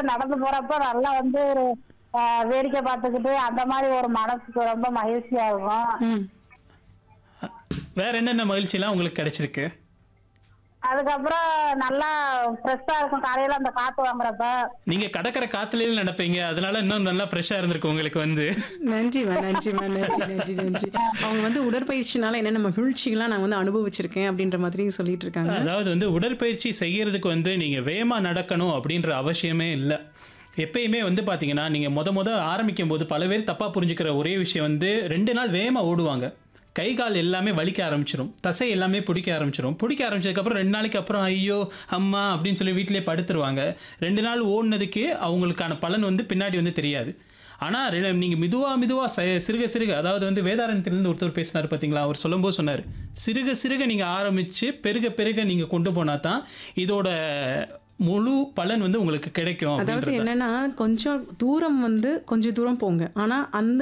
நடந்து போறப்ப நல்லா வந்து ஒரு ஆஹ், வேடிக்கை பார்த்துக்கிட்டு அந்த மாதிரி ஒரு மனசுக்கு ரொம்ப மகிழ்ச்சியா இருக்கும் ம் வேற என்னென்ன மகிழ்ச்சிலாம் உங்களுக்கு கிடைச்சிருக்கு அதுக்கப்புறம் நல்லா ஃப்ரெஷ்ஷா இருக்கும் காலையில அந்த காத்து வாங்குறப்ப நீங்க கடற்கரை காத்துலயே நடப்பீங்க அதனால இன்னும் நல்லா ஃப்ரெஷ்ஷா இருந்திருக்கு உங்களுக்கு வந்து நன்றிம்மா நன்றிம்மா நன்றி நன்றி நன்றி அவங்க வந்து உடற்பயிற்சினால என்னென்ன மகிழ்ச்சிகள்லாம் நான் வந்து அனுபவிச்சிருக்கேன் அப்படின்ற மாதிரி சொல்லிட்டு இருக்காங்க அதாவது வந்து உடற்பயிற்சி செய்யறதுக்கு வந்து நீங்க வேகமா நடக்கணும் அப்படின்ற அவசியமே இல்லை எப்பயுமே வந்து பாத்தீங்கன்னா நீங்க முத முத ஆரம்பிக்கும் போது பல பேர் தப்பா புரிஞ்சுக்கிற ஒரே விஷயம் வந்து ரெண்டு நாள் வேகமா ஓடுவாங்க கை கால் எல்லாமே வலிக்க ஆரம்பிச்சிரும் தசை எல்லாமே பிடிக்க ஆரம்பிச்சிரும் பிடிக்க ஆரம்பிச்சதுக்கப்புறம் ரெண்டு நாளைக்கு அப்புறம் ஐயோ அம்மா அப்படின்னு சொல்லி வீட்டிலே படுத்துருவாங்க ரெண்டு நாள் ஓடினதுக்கு அவங்களுக்கான பலன் வந்து பின்னாடி வந்து தெரியாது ஆனால் நீங்கள் மெதுவாக மெதுவாக சிறுக சிறுக அதாவது வந்து வேதாரண்யத்திலேருந்து ஒருத்தர் பேசினார் பார்த்தீங்களா அவர் சொல்லும்போது சொன்னார் சிறுக சிறுக நீங்கள் ஆரம்பித்து பெருக பெருக நீங்கள் கொண்டு போனால் தான் இதோட முழு பலன் வந்து உங்களுக்கு கிடைக்கும் அதாவது அப்படின்றது என்னன்னா கொஞ்சம் தூரம் வந்து கொஞ்சம் தூரம் போங்க ஆனா அந்த